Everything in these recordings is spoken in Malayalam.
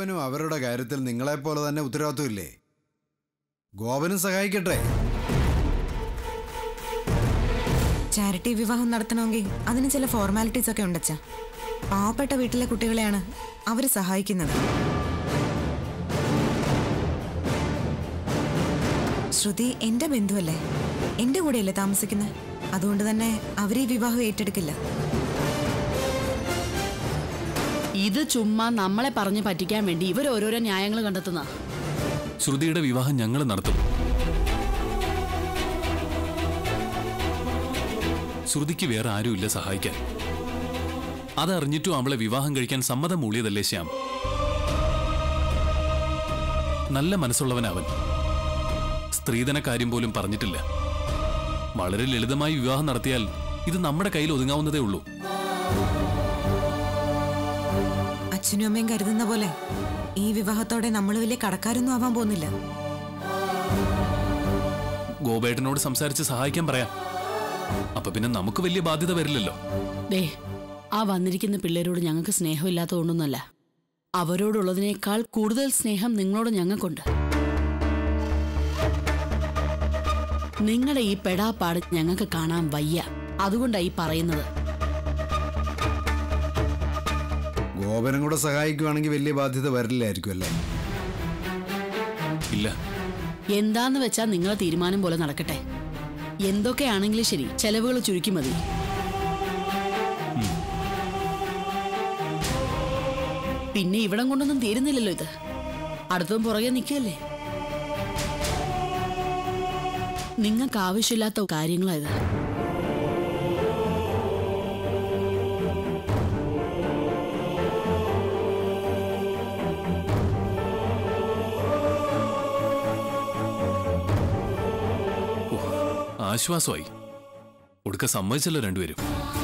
ഗോപനും അവരുടെ കാര്യത്തിൽ നിങ്ങളെപ്പോലെ തന്നെ ഉത്തരവാദിത്വമില്ലേ ഗോപനും സഹായിക്കട്ടെ ചാരിറ്റി വിവാഹം നടത്തണമെങ്കിൽ അതിന് ചില ഫോർമാലിറ്റീസ് ഒക്കെ ഉണ്ടച്ച പാവപ്പെട്ട വീട്ടിലെ കുട്ടികളെയാണ് അവര് സഹായിക്കുന്നത് ശ്രുതി എന്റെ ബന്ധുവല്ലേ എന്റെ കൂടെയല്ലേ താമസിക്കുന്നത് അതുകൊണ്ട് തന്നെ അവർ ഈ വിവാഹം ഏറ്റെടുക്കില്ല ഇത് ചുമ്മാ നമ്മളെ പറഞ്ഞു പറ്റിക്കാൻ വേണ്ടി ഇവർ ഓരോരോ ന്യായങ്ങൾ കണ്ടെത്തുന്ന ശ്രുതിയുടെ വിവാഹം ഞങ്ങൾ നടത്തും ശ്രുതിക്ക് വേറെ ആരുമില്ല സഹായിക്കാൻ അതറിഞ്ഞിട്ടും അവളെ വിവാഹം കഴിക്കാൻ സമ്മതം മൂളിയതല്ലേ ശ്യാം നല്ല മനസ്സുള്ളവനവൻ സ്ത്രീധന കാര്യം പോലും പറഞ്ഞിട്ടില്ല വളരെ ലളിതമായി വിവാഹം നടത്തിയാൽ ഇത് നമ്മുടെ കയ്യിൽ ഒതുങ്ങാവുന്നതേ ഉള്ളൂ അച്ഛനും അമ്മയും കരുതുന്ന പോലെ ഈ വിവാഹത്തോടെ നമ്മൾ വലിയ കടക്കാരൊന്നും ആവാൻ പോകുന്നില്ല ഗോപേട്ടനോട് സംസാരിച്ച് സഹായിക്കാൻ പറയാം അപ്പൊ പിന്നെ നമുക്ക് വലിയ ബാധ്യത വരില്ലല്ലോ ദേ ആ വന്നിരിക്കുന്ന പിള്ളേരോട് ഞങ്ങൾക്ക് സ്നേഹമില്ലാത്തതുകൊണ്ടൊന്നുമല്ല അവരോടുള്ളതിനേക്കാൾ കൂടുതൽ സ്നേഹം നിങ്ങളോട് ഞങ്ങൾക്കുണ്ട് നിങ്ങളുടെ ഈ പെടാപ്പാട് ഞങ്ങൾക്ക് കാണാൻ വയ്യ അതുകൊണ്ടായി പറയുന്നത് ഗോപനും കൂടെ സഹായിക്കുവാണെങ്കിൽ വലിയ ബാധ്യത വരില്ലായിരിക്കും അല്ലേ ഇല്ല എന്താന്ന് വെച്ചാൽ നിങ്ങളെ തീരുമാനം പോലെ നടക്കട്ടെ എന്തൊക്കെയാണെങ്കിലും ശരി ചെലവുകൾ ചുരുക്കി മതി പിന്നെ ഇവിടം കൊണ്ടൊന്നും തീരുന്നില്ലല്ലോ ഇത് അടുത്തതും പുറകെ നിൽക്കുകയല്ലേ നിങ്ങൾക്ക് ആവശ്യമില്ലാത്ത കാര്യങ്ങളായത് ആശ്വാസമായി ഒടുക്ക സമ്മതിച്ചല്ലോ രണ്ടുപേരും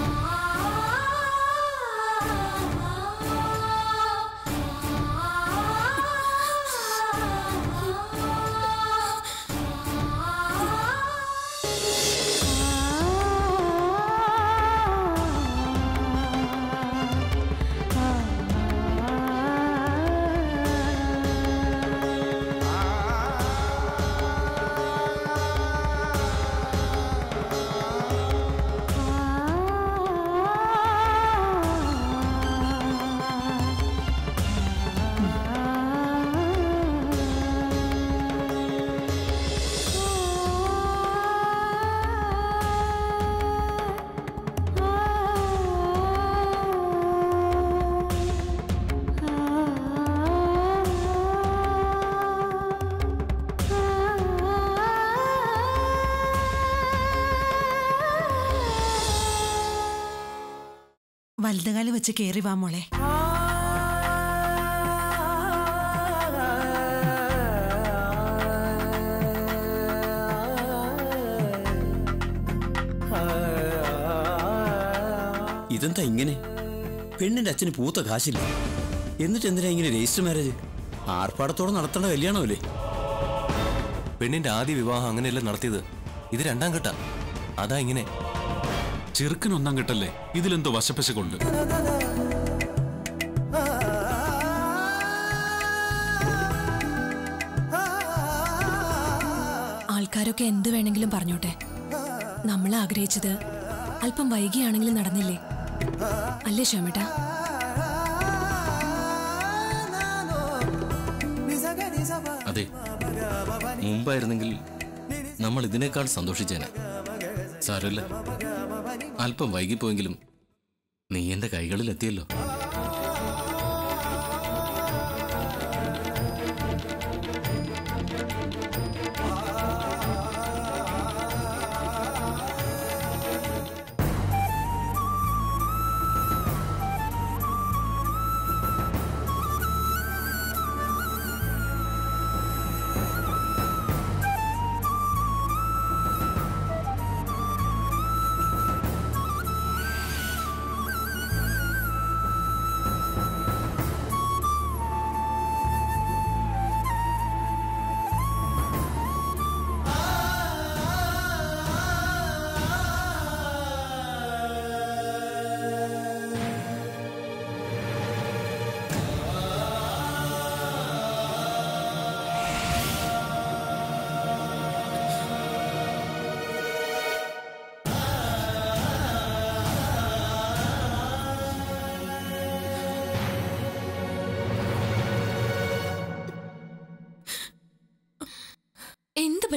വലുതുകാലി വെച്ച് കയറി വാ മോളെ ഇതെന്താ ഇങ്ങനെ പെണ്ണിന്റെ അച്ഛന് പൂത്ത കാശില്ല എന്നിട്ട് എന്തിനാ ഇങ്ങനെ രജിസ്റ്റർ മാരേജ് ആർപ്പാടത്തോടെ നടത്തേണ്ട കല്യാണമല്ലേ പെണ്ണിന്റെ ആദ്യ വിവാഹം അങ്ങനെയല്ല നടത്തിയത് ഇത് രണ്ടാം ഘട്ട അതാ ഇങ്ങനെ ചെറുക്കൻ ഒന്നാം കെട്ടല്ലേ ഇതിലെന്തോ വശപ്പശക്കുണ്ട് ആൾക്കാരൊക്കെ എന്ത് വേണമെങ്കിലും പറഞ്ഞോട്ടെ നമ്മൾ ആഗ്രഹിച്ചത് അല്പം വൈകിയാണെങ്കിലും നടന്നില്ലേ അല്ലേ ശ്യാമേട്ടാ അതെ മുമ്പായിരുന്നെങ്കിൽ നമ്മൾ ഇതിനേക്കാൾ സന്തോഷിച്ചേനെ സാരമില്ല അല്പം വൈകിപ്പോയെങ്കിലും നീ എന്റെ കൈകളിൽ എത്തിയല്ലോ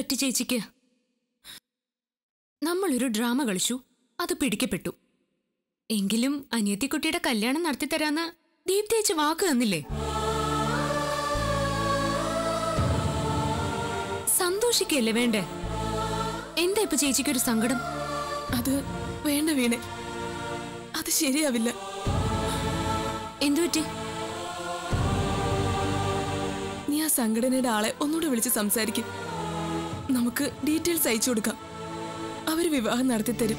പറ്റി ചേച്ചിക്ക് നമ്മളൊരു ഡ്രാമ കളിച്ചു അത് പിടിക്കപ്പെട്ടു എങ്കിലും അനിയത്തിക്കുട്ടിയുടെ കല്യാണം നടത്തിത്തരാന്ന് ദീപ്തി ചേച്ചി വാക്ക് തന്നില്ലേ സന്തോഷിക്കല്ലേ വേണ്ടേ എന്താ ഇപ്പൊ ചേച്ചിക്കൊരു സങ്കടം അത് വേണ്ട വീണെ അത് ശരിയാവില്ല എന്തു പറ്റി നീ ആ സംഘടനയുടെ ആളെ ഒന്നുകൂടെ വിളിച്ച് സംസാരിക്കും നമുക്ക് ഡീറ്റെയിൽസ് അയച്ചു കൊടുക്കാം അവര് വിവാഹം നടത്തി തരും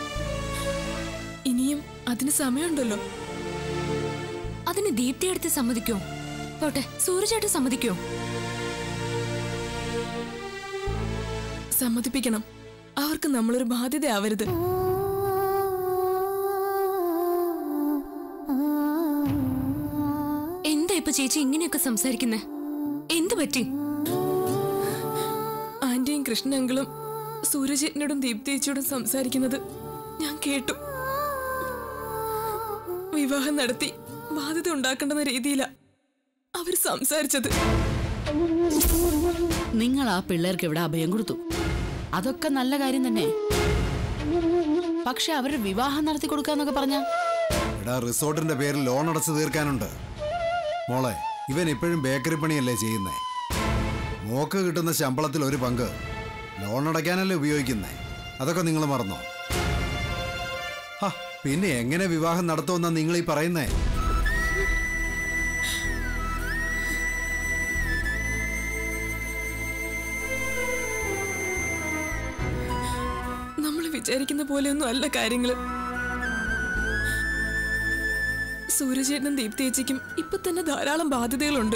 ഇനിയും അതിന് സമയമുണ്ടല്ലോ അതിന് ദീപ്തി എടുത്ത് സമ്മതിക്കോ പോട്ടെ സൂര്യചേട്ടൻ സമ്മതിക്കോ സമ്മതിപ്പിക്കണം അവർക്ക് നമ്മളൊരു ബാധ്യതയാവരുത് എന്താ ഇപ്പൊ ചേച്ചി ഇങ്ങനെയൊക്കെ സംസാരിക്കുന്നേ എന്തു പറ്റി ആന്റിയും കൃഷ്ണങ്കിളും സൂര്യചേട്ടനോടും ദീപ്തിയേച്ചിയോടും സംസാരിക്കുന്നത് ഞാൻ കേട്ടു വിവാഹം നടത്തി ബാധ്യത ഉണ്ടാക്കേണ്ടെന്ന രീതിയിലാ അവർ സംസാരിച്ചത് നിങ്ങൾ ആ പിള്ളേർക്ക് ഇവിടെ അഭയം കൊടുത്തു അതൊക്കെ നല്ല കാര്യം തന്നെ പക്ഷെ അവരുടെ വിവാഹം നടത്തി കൊടുക്കാന്നൊക്കെ പറഞ്ഞ എടാ റിസോർട്ടിന്റെ പേരിൽ ലോൺ അടച്ചു തീർക്കാനുണ്ട് മോളെ ഇവൻ ഇപ്പോഴും ബേക്കറി പണിയല്ലേ ചെയ്യുന്നേ മോക്ക് കിട്ടുന്ന ശമ്പളത്തിൽ ഒരു പങ്ക് ലോൺ അടയ്ക്കാനല്ലേ ഉപയോഗിക്കുന്നേ അതൊക്കെ നിങ്ങൾ മറന്നോ ഹ, പിന്നെ എങ്ങനെ വിവാഹം നടത്തുമെന്നാ നിങ്ങൾ ഈ പറയുന്നേ നമ്മൾ വിചാരിക്കുന്ന പോലെയൊന്നും അല്ല കാര്യങ്ങള് സൂര്യചേട്ടനും ദീപ്തിയേച്ചിക്കും ഇപ്പൊ തന്നെ ധാരാളം ബാധ്യതകളുണ്ട്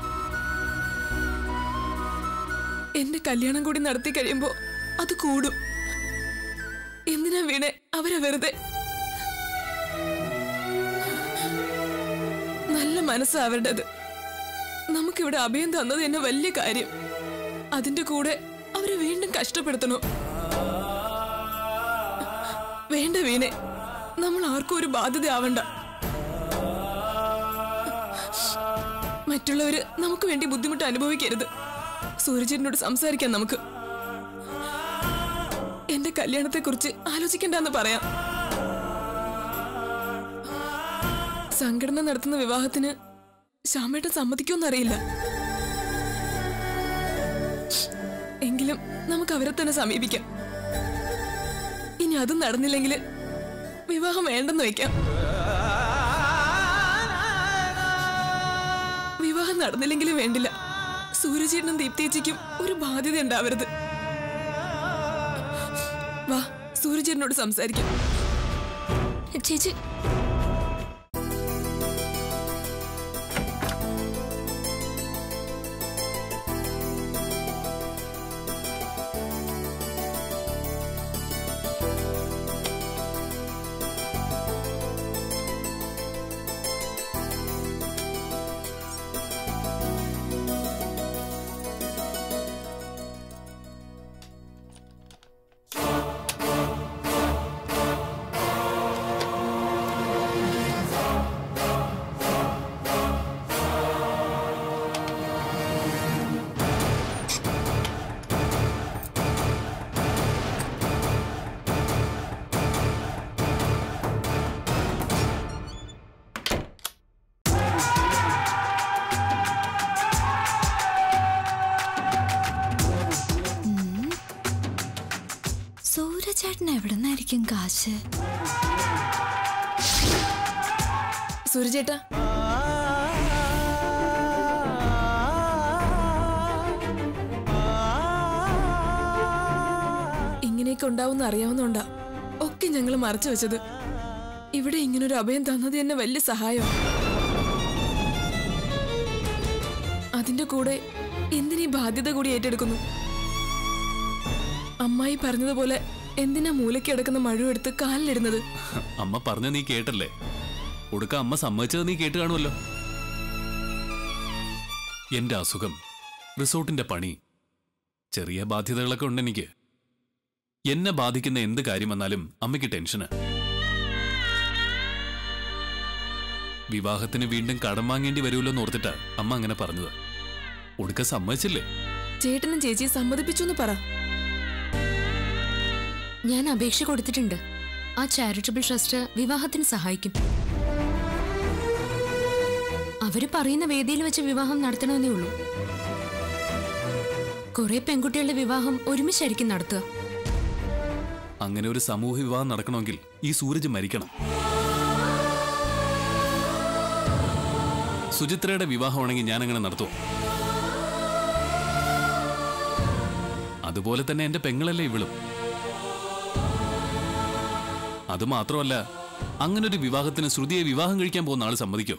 എന്റെ കല്യാണം കൂടി നടത്തി കഴിയുമ്പോ അത് കൂടും എന്തിനാ വീണെ അവരെ വെറുതെ നല്ല മനസ്സാ അവരുടേത് നമുക്കിവിടെ അഭയം തന്നത് തന്നെ വലിയ കാര്യം അതിന്റെ കൂടെ അവരെ വീണ്ടും കഷ്ടപ്പെടുത്തണോ വേണ്ട വീണെ നമ്മൾ ആർക്കും ഒരു ബാധ്യത ആവണ്ട മറ്റുള്ളവര് നമുക്ക് വേണ്ടി ബുദ്ധിമുട്ട് അനുഭവിക്കരുത് സൂര്യചേട്ടനോട് സംസാരിക്കാം നമുക്ക് എന്റെ കല്യാണത്തെ കുറിച്ച് ആലോചിക്കണ്ടെന്ന് പറയാം സംഘടന നടത്തുന്ന വിവാഹത്തിന് ശ്യാമേട്ടൻ സമ്മതിക്കുമെന്നറിയില്ല എങ്കിലും നമുക്ക് അവരെ തന്നെ സമീപിക്കാം ഇനി അതും നടന്നില്ലെങ്കിൽ വിവാഹം വേണ്ടെന്ന് വെക്കാം വിവാഹം നടന്നില്ലെങ്കിലും വേണ്ടില്ല സൂര്യചേട്ടനും ദീപ്തിയേച്ചിക്കും ഒരു ബാധ്യത ഉണ്ടാവരുത് വാ സൂര്യചേട്ടനോട് സംസാരിക്കാം ചേച്ചി സൂര്യചേട്ടൻ എവിടുന്നായിരിക്കും കാശ് സൂര്യചേട്ടാ ഇങ്ങനെയൊക്കെ ഉണ്ടാവുന്ന അറിയാവുന്നോണ്ടാ ഒക്കെ ഞങ്ങൾ മറച്ചു വെച്ചത് ഇവിടെ ഇങ്ങനൊരു അഭയം തന്നത് തന്നെ വലിയ സഹായം അതിന്റെ കൂടെ എന്തിനീ ബാധ്യത കൂടി ഏറ്റെടുക്കുന്നു അമ്മായി പറഞ്ഞതുപോലെ എന്തിനാ മൂലയ്ക്ക് കിടക്കുന്ന മഴുവെടുത്ത് കാലിലിടുന്നത് അമ്മ പറഞ്ഞ നീ കേട്ടല്ലേ ഒടുക്ക അമ്മ സമ്മതിച്ചത് നീ കേട്ട് കാണുമല്ലോ എന്റെ അസുഖം റിസോർട്ടിന്റെ പണി ചെറിയ ബാധ്യതകളൊക്കെ ഉണ്ട് എനിക്ക് എന്നെ ബാധിക്കുന്ന എന്ത് കാര്യം വന്നാലും അമ്മയ്ക്ക് ടെൻഷന് വിവാഹത്തിന് വീണ്ടും കടം വാങ്ങേണ്ടി വരുമല്ലോ എന്ന് ഓർത്തിട്ടാ അമ്മ അങ്ങനെ പറഞ്ഞത് ഒടുക്ക സമ്മതിച്ചില്ലേ ചേട്ടനും ചേച്ചിയെ സമ്മതിപ്പിച്ചു എന്ന് പറ ഞാൻ അപേക്ഷ കൊടുത്തിട്ടുണ്ട് ആ ചാരിറ്റബിൾ ട്രസ്റ്റ് വിവാഹത്തിന് സഹായിക്കും അവര് പറയുന്ന വേദിയിൽ വെച്ച് വിവാഹം നടത്തണമെന്നേ ഉള്ളൂ കുറെ പെൺകുട്ടികളുടെ വിവാഹം ഒരുമിച്ചായിരിക്കും നടത്തുക അങ്ങനെ ഒരു സമൂഹ വിവാഹം നടക്കണമെങ്കിൽ ഈ സൂരജ് മരിക്കണം സുചിത്രയുടെ വിവാഹമാണെങ്കിൽ ഞാൻ അങ്ങനെ നടത്തുമോ അതുപോലെ തന്നെ എന്റെ പെങ്ങളല്ലേ ഇവളും അത് മാത്രമല്ല അങ്ങനെ ഒരു വിവാഹത്തിന് ശ്രുതിയെ വിവാഹം കഴിക്കാൻ പോകുന്ന ആൾ സമ്മതിക്കോ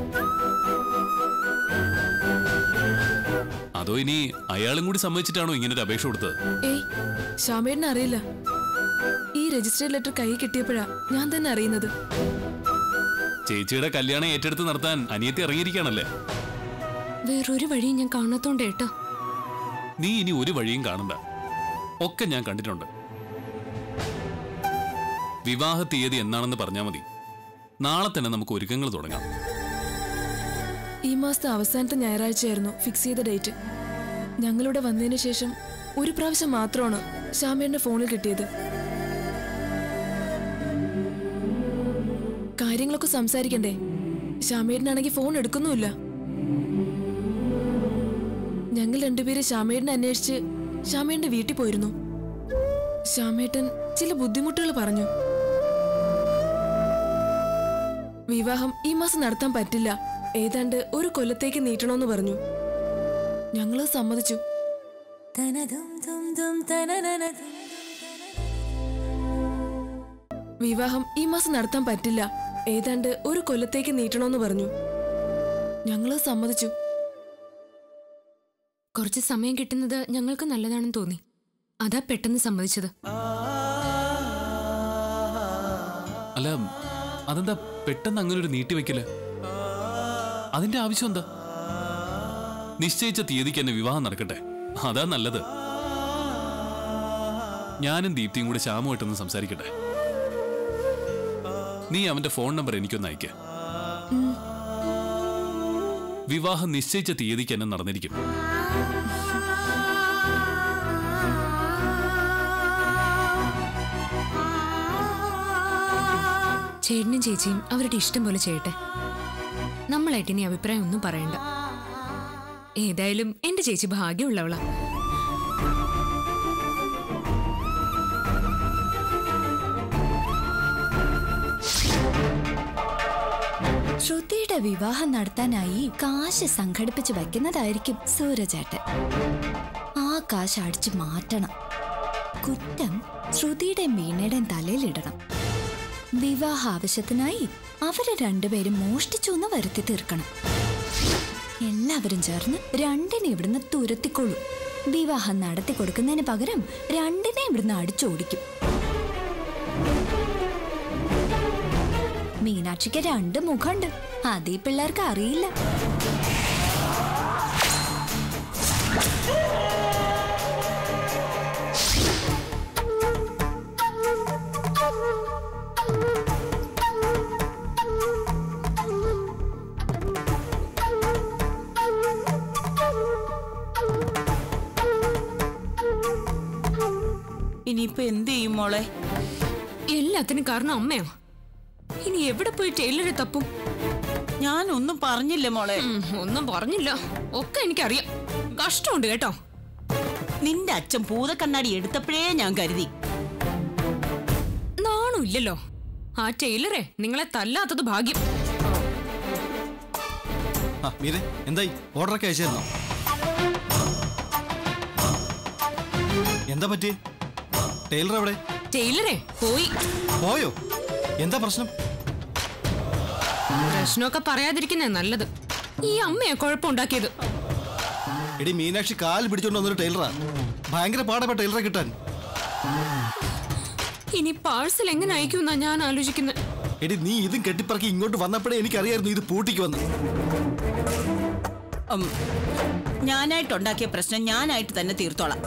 അതോ ഇനി അയാളും കൂടി സമ്മതിച്ചിട്ടാണോ ഇങ്ങനെ ഒരു അപേക്ഷ കൊടുത്തത് ഏയ് ശ്യാമേട്ടനെ അറിയില്ല ഈ രജിസ്റ്റേർഡ് ലെറ്റർ കൈ കിട്ടിയപ്പോഴാ ഞാൻ തന്നെ അറിയുന്നത് ചേച്ചിയുടെ കല്യാണം ഏറ്റെടുത്ത് നടത്താൻ അനിയത്തി ഇറങ്ങിയിരിക്കുകയാണല്ലേ വേറൊരു വഴിയും ഞാൻ കാണാത്തോണ്ട് ഏട്ടാ നീ ഇനി ഒരു വഴിയും കാണണ്ട ഒക്കെ ഞാൻ കണ്ടിട്ടുണ്ട് വിവാഹ തീയതി എന്നാണെന്ന് പറഞ്ഞാൽ മതി നാളെ തന്നെ നമുക്ക് ഒരുക്കങ്ങൾ തുടങ്ങാം ഈ മാസത്തെ അവസാനത്തെ ഞായറാഴ്ചയായിരുന്നു ഫിക്സ് ചെയ്ത ഡേറ്റ് ഞങ്ങളിവിടെ വന്നതിന് ശേഷം ഒരു പ്രാവശ്യം മാത്രമാണ് ശ്യാമേട്ടന്റെ ഫോണിൽ കിട്ടിയത് കാര്യങ്ങളൊക്കെ സംസാരിക്കണ്ടേ ശ്യാമേട്ടനാണെങ്കിൽ ഫോൺ എടുക്കുന്നുമില്ല ഞങ്ങൾ രണ്ടുപേരും ശ്യാമേട്ടനെ അന്വേഷിച്ച് ശ്യാമേട്ടന്റെ വീട്ടിൽ പോയിരുന്നു ശ്യാമേട്ടൻ ചില ബുദ്ധിമുട്ടുകൾ പറഞ്ഞു വിവാഹം ഈ മാസം നടത്താൻ പറ്റില്ല ഏതാണ്ട് ഒരു കൊല്ലത്തേക്ക് നീട്ടണമെന്ന് പറഞ്ഞു ഞങ്ങള് സമ്മതിച്ചു വിവാഹം ഈ മാസം നടത്താൻ പറ്റില്ല ഏതാണ്ട് ഒരു കൊല്ലത്തേക്ക് നീട്ടണമെന്ന് പറഞ്ഞു ഞങ്ങള് സമ്മതിച്ചു കുറച്ച് സമയം കിട്ടുന്നത് ഞങ്ങൾക്ക് നല്ലതാണെന്ന് തോന്നി അതാ പെട്ടെന്ന് സമ്മതിച്ചത് അല്ല അതെന്താ പെട്ടെന്ന് അങ്ങനെ ഒരു നീട്ടിവെക്കല് അതിന്റെ ആവശ്യം എന്താ നിശ്ചയിച്ച തീയതിക്ക് എന്നെ വിവാഹം നടക്കട്ടെ അതാ നല്ലത് ഞാനും ദീപ്തിയും കൂടെ ശ്യാമുമായിട്ടൊന്ന് സംസാരിക്കട്ടെ നീ അവന്റെ ഫോൺ നമ്പർ എനിക്കൊന്ന് അയക്ക വിവാഹം നിശ്ചയിച്ച തീയതിക്ക് എന്നെ നടന്നിരിക്കും ചേട്ടനും ചേച്ചിയും അവരുടെ ഇഷ്ടം പോലെ ചെയ്യട്ടെ നമ്മളായിട്ട് ഇനി അഭിപ്രായം ഒന്നും പറയണ്ട ഏതായാലും എന്റെ ചേച്ചി ഭാഗ്യമുള്ളവളാ ശ്രുതിയുടെ വിവാഹം നടത്താനായി കാശ് സംഘടിപ്പിച്ച് വെക്കുന്നതായിരിക്കും സൂരജേട്ടൻ ആ കാശ് അടിച്ചു മാറ്റണം കുറ്റം ശ്രുതിയുടെ മീനയുടെയും തലയിലിടണം വിവാഹ ആവശ്യത്തിനായി അവര് രണ്ടുപേരും മോഷ്ടിച്ചു എന്ന് വരുത്തി തീർക്കണം എല്ലാവരും ചേർന്ന് രണ്ടിനെ ഇവിടുന്ന് തുരത്തിക്കൊള്ളൂ വിവാഹം നടത്തി കൊടുക്കുന്നതിന് പകരം രണ്ടിനെ ഇവിടുന്ന് അടിച്ചോടിക്കും മീനാക്ഷിക്ക് രണ്ട് മുഖമുണ്ട് അത് ഈ പിള്ളേർക്ക് അറിയില്ല ഇനിയിപ്പോ എന്ത് ചെയ്യും മോളെ എല്ലാത്തിനും കാരണം അമ്മയോ ഇനി എവിടെ പോയി ടൈലറെ തപ്പും ഞാനൊന്നും പറഞ്ഞില്ല മോളെ ഉം, ഒന്നും പറഞ്ഞില്ല ഒക്കെ എനിക്കറിയാം കഷ്ടമുണ്ട് കേട്ടോ നിന്റെ അച്ഛൻ പൂതക്കണ്ണാടി എടുത്തപ്പോഴേ ഞാൻ കരുതി നാണു ഇല്ലല്ലോ ആ ടൈലറെ നിങ്ങളെ തല്ലാത്തത് ഭാഗ്യം ആ മീരെ എന്തായി ഓർഡറൊക്കെ അയച്ചിരുന്നോ എന്താ പറ്റി ടൈലർ എവിടെ ടൈലറെ പോയി പോയോ എന്താ പ്രശ്നം പ്രശ്നമൊക്കെ പറയാതിരിക്കുന്നേ നല്ലത് ഈ അമ്മയെ കുഴപ്പമുണ്ടാക്കിയത് എടി മീനാക്ഷി കാൽ പിടിച്ചോണ്ട് വന്നൊരു ടൈലറാ ഭയങ്കര പാടപ്പ ടൈലറെ കിട്ടാൻ ഇനി പാഴ്സൽ എങ്ങനെ അയക്കുമെന്നാ ഞാൻ ആലോചിക്കുന്നത് എടി നീ ഇതും കെട്ടിപ്പറക്കി ഇങ്ങോട്ട് വന്നപ്പോഴേ എനിക്കറിയായിരുന്നു ഇത് പൂട്ടിക്ക് വന്ന് ഉം, ഞാനായിട്ടുണ്ടാക്കിയ പ്രശ്നം ഞാനായിട്ട് തന്നെ തീർത്തോളാം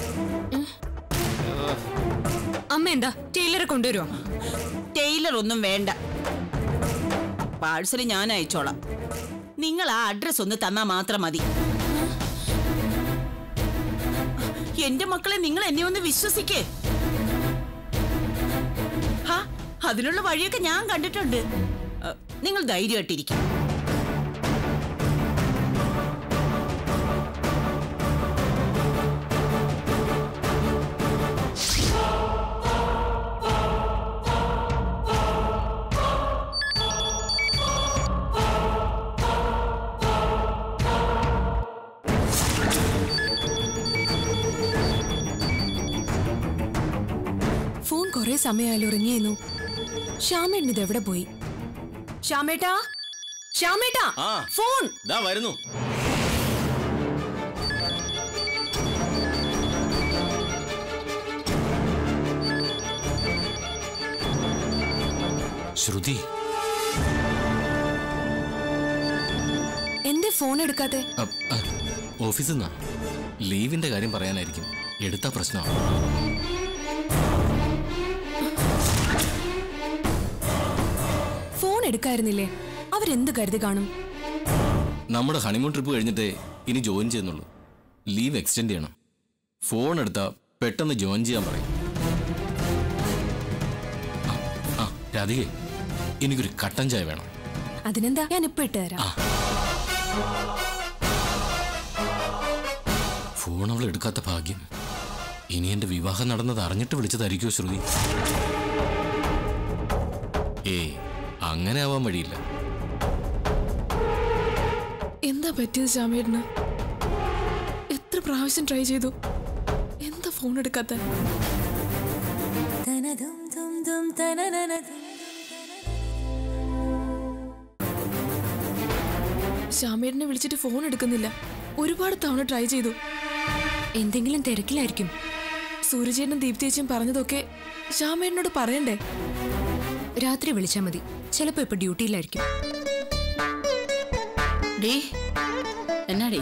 അമ്മ എന്താ ടൈലറെ കൊണ്ടുവരുമോ ടൈലർ ഒന്നും വേണ്ട പാഴ്സൽ ഞാൻ അയച്ചോളാം നിങ്ങൾ ആ അഡ്രസ് ഒന്ന് തന്നാ മാത്രം മതി എന്റെ മക്കളെ നിങ്ങൾ എന്നെ ഒന്ന് വിശ്വസിക്കേ ഹാ അതിനുള്ള വഴിയൊക്കെ ഞാൻ കണ്ടിട്ടുണ്ട് അ, നിങ്ങൾ ധൈര്യമായിട്ടിരിക്കും ഫോൺ കുറെ സമയമായാലും ഉറങ്ങിയെന്നു ശ്യാമേട്ടൻ ഇത് എവിടെ പോയി ശ്യാമേട്ടാ ശ്യാമേട്ടാ ആ ഫോൺ ദാ വരുന്നു ശ്രുതി എന്റെ ഫോൺ എടുക്കാത്തെ അ- അ, ഓഫീസിൽ നിന്നാ ലീവിന്റെ കാര്യം പറയാനായിരിക്കും എടുത്ത പ്രശ്നമാണ് ഫോൺ എടുക്കായിരുന്നില്ലേ അവരെന്ത് കരുതി കാണും നമ്മുടെ ഹണിമൂൺ ട്രിപ്പ് കഴിഞ്ഞിട്ടേ ഇനി ജോയിൻ ചെയ്യുന്നുള്ളൂ ലീവ് എക്സ്റ്റെൻഡ് ചെയ്യണം ഫോൺ എടുത്താ പെട്ടെന്ന് ജോയിൻ ചെയ്യാൻ പറയും ആ, ആ രാധികെ എനിക്കൊരു കട്ടൻ ചായ വേണം അതിനെന്താ ഞാൻ ഇപ്പൊ ഇട്ട് തരാം ഫോൺ അവൾ എടുക്കാത്ത ഭാഗ്യം ഇനി എന്റെ വിവാഹം നടന്നത് അറിഞ്ഞിട്ട് വിളിച്ചതായിരിക്കുമോ ശ്രുതി ഏയ് അങ്ങനെ ആവാൻ വഴിയില്ല എന്താ പറ്റിയത് ശ്യാമേട്ടന് എത്ര പ്രാവശ്യം ട്രൈ ചെയ്തു എന്താ ഫോൺ എടുക്കാത്ത ശ്യാമേട്ടനെ വിളിച്ചിട്ട് ഫോൺ എടുക്കുന്നില്ല ഒരുപാട് തവണ ട്രൈ ചെയ്തു എന്തെങ്കിലും തിരക്കിലായിരിക്കും സൂര്യചേട്ടനും ദീപ്തിയേച്ചിയും പറഞ്ഞതൊക്കെ ശ്യാമേട്ടനോട് പറയണ്ടേ രാത്രി വിളിച്ചാൽ മതി ചിലപ്പോ ഇപ്പൊ ഡ്യൂട്ടിയിലായിരിക്കും ഡേ എന്നാടേ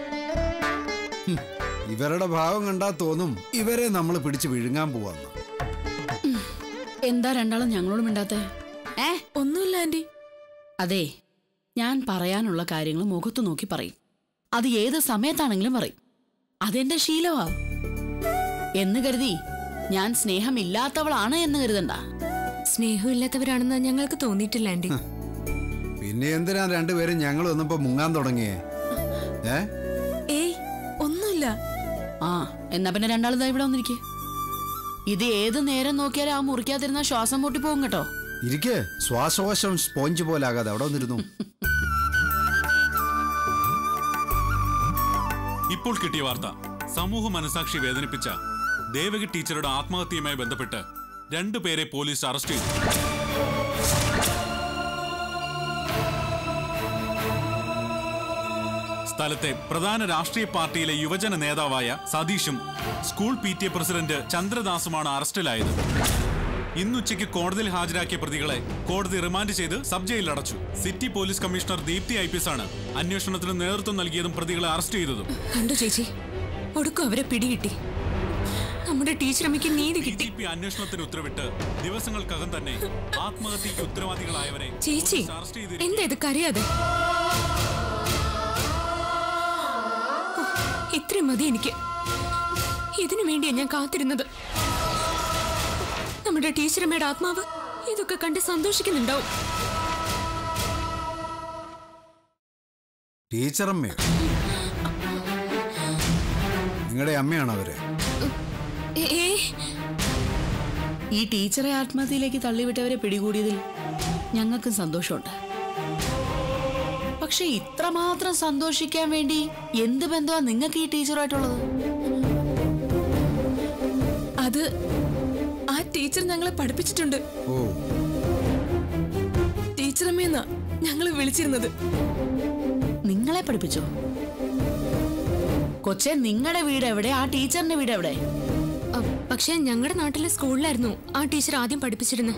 ഇവരുടെ ഭാവം കണ്ടാ തോന്നും ഇവരെ നമ്മൾ പിടിച്ച് വിഴുങ്ങാൻ പോവാന്ന് എന്താ രണ്ടാളും ഞങ്ങളോട് മിണ്ടാത്തെ ഏ ഒന്നുമില്ല ആന്റി അതെ ഞാൻ പറയാനുള്ള കാര്യങ്ങൾ മുഖത്ത് നോക്കി പറയും അത് ഏത് സമയത്താണെങ്കിലും പറയും അതെന്റെ ശീലമാ എന്ന് കരുതി ഞാൻ സ്നേഹമില്ലാത്തവളാണ് എന്ന് കരുതണ്ട സ്നേഹമില്ലാത്തവരാണെന്ന് ഞങ്ങൾക്ക് തോന്നിയിട്ടില്ല ആന്റി പിന്നെ എന്തിനാ രണ്ടുപേരും ഞങ്ങൾ വന്നപ്പോ മുങ്ങാൻ തുടങ്ങിയേ ഏ ഏയ് ഒന്നുമില്ല ആ എന്നാ പിന്നെ രണ്ടാളും ദാ ഇവിടെ വന്നിരിക്കെ ഇത് ഏത് നേരം നോക്കിയാലും ആ മുറിക്കാതിരുന്ന ശ്വാസം മുട്ടി പോകും കേട്ടോ ഇരിക്കെ ശ്വാസകോശം സ്പോഞ്ച് പോലെ ആകാതെ അവിടെ വന്നിരുന്നു ഇപ്പോൾ കിട്ടിയ വാർത്ത സമൂഹ മനസാക്ഷി വേദനിപ്പിച്ച ദേവകി ടീച്ചറുടെ ആത്മഹത്യയുമായി ബന്ധപ്പെട്ട് രണ്ടുപേരെ പോലീസ് അറസ്റ്റ് ചെയ്തു സ്ഥലത്തെ പ്രധാന രാഷ്ട്രീയ പാർട്ടിയിലെ യുവജന നേതാവായ സതീഷും school P T A president ചന്ദ്രദാസുമാണ് അറസ്റ്റിലായത് ഇന്നുച്ചയ്ക്ക് കോടതിയിൽ ഹാജരാക്കിയ പ്രതികളെ കോടതി റിമാൻഡ് ചെയ്ത് സബ് ജയിലിൽ അടച്ചു city police commissioner Deepthi I P S ആണ് അന്വേഷണത്തിന് നേതൃത്വം നൽകിയതും പ്രതികളെ അറസ്റ്റ് ചെയ്തതും കണ്ടു ചേച്ചി ഒടുക്കും അവരെ പിടികിട്ടി നമ്മുടെ ടീച്ചറമ്മയ്ക്ക് നീതി കിട്ടി DGP അന്വേഷണത്തിന് ഉത്തരവിട്ട് ദിവസങ്ങൾക്കകം തന്നെ ആത്മഹത്യക്ക് ഉത്തരവാദികളായവരെ ചേച്ചി പോലീസ് അറസ്റ്റ് ചെയ്തിരിക്കുന്നു. എന്താ ഇത് കരയാതെ ഓ, ഇത്രയും മതി എനിക്ക് ഇതിനു വേണ്ടിയാ ഞാൻ കാത്തിരുന്നത് നമ്മുടെ ടീച്ചറമ്മയുടെ ആത്മാവ് ഇതൊക്കെ കണ്ട് സന്തോഷിക്കുന്നുണ്ടാവും ടീച്ചറമ്മയോ നിങ്ങളുടെ അമ്മയാണോ അവര് ഏ, ഏ ഈ ടീച്ചറെ ആത്മഹത്യയിലേക്ക് തള്ളിവിട്ടവരെ പിടികൂടിയതിൽ ഞങ്ങൾക്കും സന്തോഷമുണ്ട് പക്ഷെ ഇത്രമാത്രം സന്തോഷിക്കാൻ വേണ്ടി എന്ത് ബന്ധമാ നിങ്ങൾക്ക് ഈ ടീച്ചറുമായിട്ടുള്ളത് അത് ആ ടീച്ചർ ഞങ്ങളെ പഠിപ്പിച്ചിട്ടുണ്ട് ഓ ടീച്ചറമ്മയെന്നാ ഞങ്ങളെ വിളിച്ചിരുന്നത് നിങ്ങളെ പഠിപ്പിച്ചോ കൊച്ചെ നിങ്ങളുടെ വീട് എവിടെ ആ ടീച്ചറിന്റെ വീട് എവിടെ അ, പക്ഷേ ഞങ്ങളുടെ നാട്ടിലെ സ്കൂളിലായിരുന്നു ആ ടീച്ചർ ആദ്യം പഠിപ്പിച്ചിരുന്നത്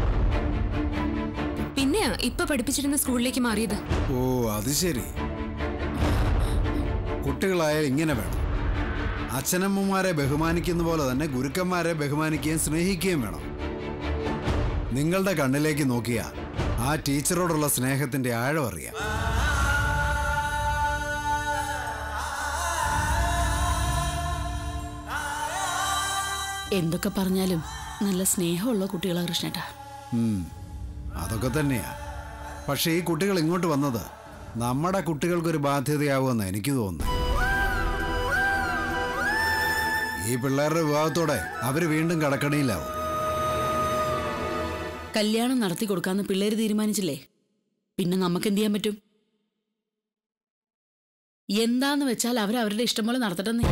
പിന്നെയാ ഇപ്പൊ പഠിപ്പിച്ചിരുന്ന സ്കൂളിലേക്ക് മാറിയത് ഓ അത് ശരി കുട്ടികളായ ഇങ്ങനെ വേണം അച്ഛനമ്മമാരെ ബഹുമാനിക്കുന്ന പോലെ തന്നെ ഗുരുക്കന്മാരെ ബഹുമാനിക്കുകയും സ്നേഹിക്കുകയും വേണം നിങ്ങളുടെ കണ്ണിലേക്ക് നോക്കിയാ ആ ടീച്ചറോടുള്ള സ്നേഹത്തിന്റെ ആഴം അറിയാം എന്തൊക്കെ പറഞ്ഞാലും നല്ല സ്നേഹമുള്ള കുട്ടികളാ കൃഷ്ണേട്ടാ ഉം, അതൊക്കെ തന്നെയാ പക്ഷേ ഈ കുട്ടികൾ ഇങ്ങോട്ട് വന്നത് നമ്മുടെ കുട്ടികൾക്കൊരു ബാധ്യതയാവുമെന്ന് എനിക്ക് തോന്നുന്നു ഈ പിള്ളേരുടെ വിവാഹത്തോടെ അവർ വീണ്ടും കടക്കണിയിലാവും കല്യാണം നടത്തി കൊടുക്കാന്ന് പിള്ളേര് തീരുമാനിച്ചില്ലേ പിന്നെ നമുക്ക് എന്ത് ചെയ്യാൻ പറ്റും എന്താന്ന് വെച്ചാൽ അവർ അവരുടെ ഇഷ്ടം പോലെ നടത്തട്ടെന്നേ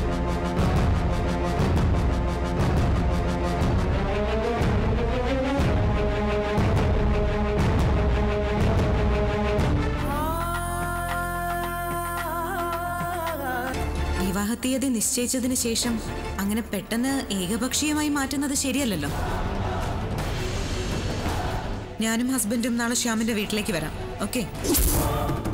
വിവാഹ തീയതി നിശ്ചയിച്ചതിന് ശേഷം അങ്ങനെ പെട്ടെന്ന് ഏകപക്ഷീയമായി മാറ്റുന്നത് ശരിയല്ലല്ലോ ഞാനും ഹസ്ബൻഡും നാളെ ശ്യാമിന്റെ വീട്ടിലേക്ക് വരാം ഓക്കെ